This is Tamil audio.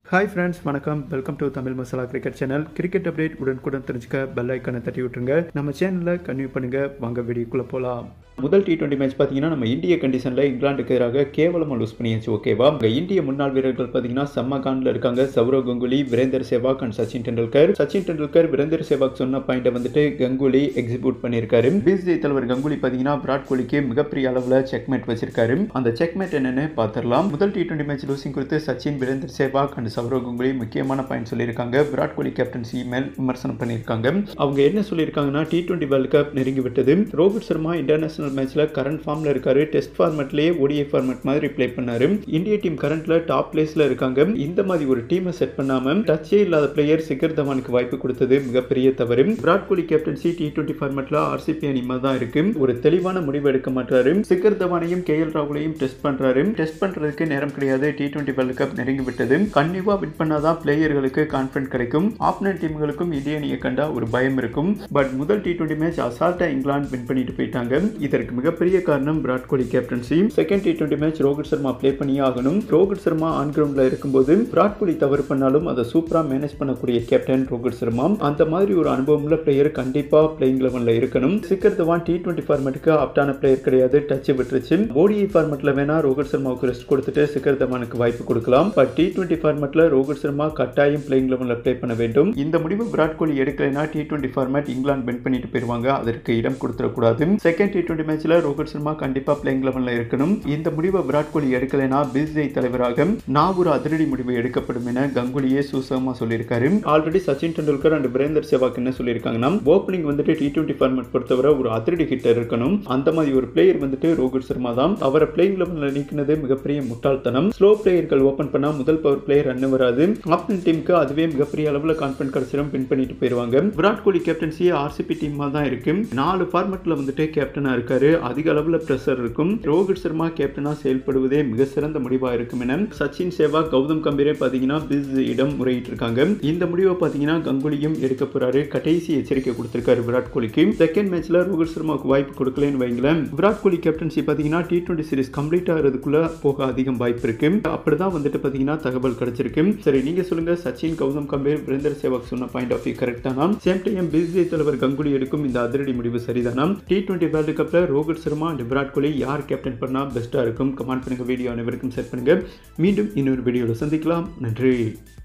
ஹாய் ஃப்ரெண்ட்ஸ் வணக்கம் welcome to Tamil masala cricket channel cricket update உடனுக்குடன் தெரிஞ்சுக்க பெல் ஐக்கனை தட்டி விட்டுருங்க நம்ம சேனலில் கன்டினியூ பண்ணுங்க வாங்க வீடியோக்குள்ளே போகலாம் முதல் டி டுவெண்ட்டி மேட்ச் பார்த்தீங்கன்னா நம்ம இந்திய கண்டிஷனில் இங்கிலாந்துக்கு எதிராக கேவலமாக லூஸ் பண்ணியாச்சு ஓகேவா இங்கே இந்திய முன்னாள் வீரர்கள் பார்த்தீங்கன்னா செம்ம காண்டில் இருக்காங்க சௌரவ் கங்குலி வீரேந்தர் சேவாக் அண்ட் சச்சின் டெண்டுல்கர் சச்சின் டெண்டுல்கர் வீரேந்தர் சேவாக் சொன்ன பாயிண்ட்டை வந்துட்டு கங்குலி எக்ஸிக்யூட் பண்ணியிருக்காரு பிசிஐ தலைவர் கங்குலி பார்த்தீங்கன்னா விராட் கோலிக்கு மிகப்பெரிய அளவில் செக்மேட் வச்சிருக்காரு அந்த செக்மேட் என்னன்னு பார்த்துடலாம் முதல் டி டுவெண்ட்டி மேட்ச் லூசிங் குறித்து சச்சின் வீரேந்தர் சேவாக் அண்ட் சௌரவ் கங்குலி முக்கியமான பாயிண்ட் சொல்லியிருக்காங்க விராட் கோலி கேப்டன்சி மேல் விமர்சனம் பண்ணியிருக்காங்க அவங்க என்ன சொல்லியிருக்காங்கன்னா டி டுவெண்ட்டி வேர்ல்டு கப் நெருங்கி விட்டது ரோஹித் சர்மா இன்டர்நேஷனல் மேட்ச்ல கரண்ட் ஃபார்ம்ல இருக்காரு டெஸ்ட் ஃபார்மேட்லயே ஓடிஐ ஃபார்மேட் மாதிரி ப்ளே பண்ணாரு இந்திய டீம் கரண்ட்ல டாப் பிளேஸ்ல இருக்காங்க இந்த மாதிரி ஒரு டீமை செட் பண்ணாம டச்சே இல்லாத பிளேயர் சிகர் தவானுக்கு வாய்ப்பு கொடுத்தது மிகப்பெரிய தவறு Virat Kohli captaincy T twenty ஃபார்மேட்ல ஆர்சிபி அணிமா தான் இருக்கு ஒரு தெளிவான முடிவு எடுக்க மாட்டாரு சிகர் தவானையும் கே எல் ராகுலையும் டெஸ்ட் பண்றாரு டெஸ்ட் பண்றதுக்கு நேரம் கிடையாது டி டுவெண்ட்டி வேர்ல்டு கப் நெருங்கி விட்டது கண்டிப்பா வின் பண்ணாதான் பிளேயர்களுக்கு கான்ஃபிடன்ட் கிடைக்கும் ஆப்னன் டீம்களுக்கும் இந்திய அணியை கண்டா ஒரு பயம் இருக்கும் பட் முதல் டி டுவெண்ட்டி மேட்ச் அசால்ட்டா இங்கிலாந்து வின் பண்ணிட்டு போயிட்டாங்க இதற்கு மிகப்பெரிய காரணம் Virat Kohli captaincy second T twenty match Rohit Sharma play பண்ணியே ஆகணும் ரோஹித் சர்மா ஆன் கிரவுண்ட்ல இருக்கும்போது விராட் கோலி தவறு பண்ணாலும் அதை சூப்பரா மேனேஜ் பண்ணக்கூடிய கேப்டன் ரோஹித் சர்மா அந்த மாதிரி ஒரு அனுபவமுள்ள பிளேயர் கண்டிப்பா பிளேயிங் லெவன்ல இருக்கணும் சிக்கர் தவான் டி டுவெண்ட்டி ஃபார்மேட்டுக்கு ஆப்டான பிளேயர் கிடையாது டச் விட்டுருச்சு ஓடிஐ ஃபார்மேட்ல வேணா ரோஹித் சர்மாவுக்கு ரெஸ்ட் கொடுத்துட்டு சிக்கர் தவானுக்கு வாய்ப்பு கொடுக்கலாம் பட் டி டுவெண்ட்டி ஃபார்மேட்ல ரோஹித் சர்மா கட்டாயம் பிளேயிங் லெவன்ல ப்ளே பண்ண வேண்டும் இந்த முடிவு விராட் கோலி எடுக்கலைன்னா T twenty format England win பண்ணிட்டு போயிருவாங்க அதற்கு இடம் கொடுத்துடக்கூடாது செகண்ட் டி டுவெண்ட்டி மேட்ச்ல ரோஹித் சர்மா கண்டிப்பா பிளேயிங் லெவன்ல இருக்கணும் இந்த முடிவை விராட் கோலி எடுக்கலைன்னா பிசிஐ தலைவராக நான் ஒரு அதிரடி முடிவு எடுக்கப்படும் என கங்குலியே சூசகமா சொல்லியிருக்காரு ஆல்ரெடி சச்சின் டெண்டுல்கர் அண்ட் பிரேந்தர் சேவாக் என்ன சொல்லியிருக்காங்கன்னா ஓப்பனிங் வந்துட்டு டி டுவெண்ட்டி ஃபார்மேட் பொறுத்தவரை ஒரு அதிரடி ஹிட்டர் இருக்கணும் அந்த மாதிரி ஒரு பிளேயர் வந்துட்டு ரோஹித் சர்மா தான் அவரை பிளேயிங் லெவன்ல நீக்கினது மிகப்பெரிய முட்டாள்தனம் ஸ்லோ பிளேயர்கள் ஓப்பன் பண்ணா முதல் பவர் பிளேயர் ரன் வராது ஆப்டன் டீமுக்கு அதுவே மிகப்பெரிய அளவில் கான்ஃபிடன்ட் கிடைச்சிடும் வின் பண்ணிட்டு போயிருவாங்க விராட் கோலி கேப்டன்சி ஆர்சிபி டீமா தான் இருக்கு நாலு ஃபார்மேட்ல வந்துட்டு கேப்டனா இருக்காரு அதிக அளவில் பிரஷர் இருக்கும் ரோஹித் சர்மா கேப்டனா செயல்படுவதே மிக சிறந்த முடிவா இருக்கும் என சச்சின் சேவாக் கௌதம் கம்பீரே பாத்தீங்கன்னா பிஸ் இடம் முறையிட்டு இருக்காங்க இந்த முடிவை பாத்தீங்கன்னா கங்குலியும் எடுக்க போறாரு கடைசி எச்சரிக்கை கொடுத்திருக்காரு விராட் கோலிக்கு செகண்ட் மேட்ச்ல ரோஹித் சர்மாவுக்கு வாய்ப்பு கொடுக்கலன்னு வைங்களேன் விராட் கோலி கேப்டன்சி பாத்தீங்கன்னா டி டுவெண்ட்டி சீரிஸ் கம்ப்ளீட் ஆகிறதுக்குள்ள போக அதிகம் வாய்ப்பு இருக்கு அப்படிதான் வந்துட்டு பாத்தீங்கன்னா தகவல் கிடைச்சிருக்கு சரி நீங்க சொல்லுங்க சச்சின் கௌதம் கம்பீர் வீரேந்தர் சேவாக் சொன்ன பாயிண்ட் ஆஃப் வியூ கரெக்டானா சேம் டைம் பிசிஐ தலைவர் கங்குலி எடுக்கும் இந்த அதிரடி முடிவு சரிதானா டி டுவெண்ட்டி வேர்ல்டு கப்ல ரோஹித் சர்மா அண்ட் விராட் கோலி யார் கேப்டன் பண்ணா பெஸ்டா இருக்கும் கமெண்ட் பண்ணுங்க வீடியோ அனைவருக்கும் செட் பண்ணுங்க மீண்டும் இன்னொரு வீடியோவில் சந்திக்கலாம் நன்றி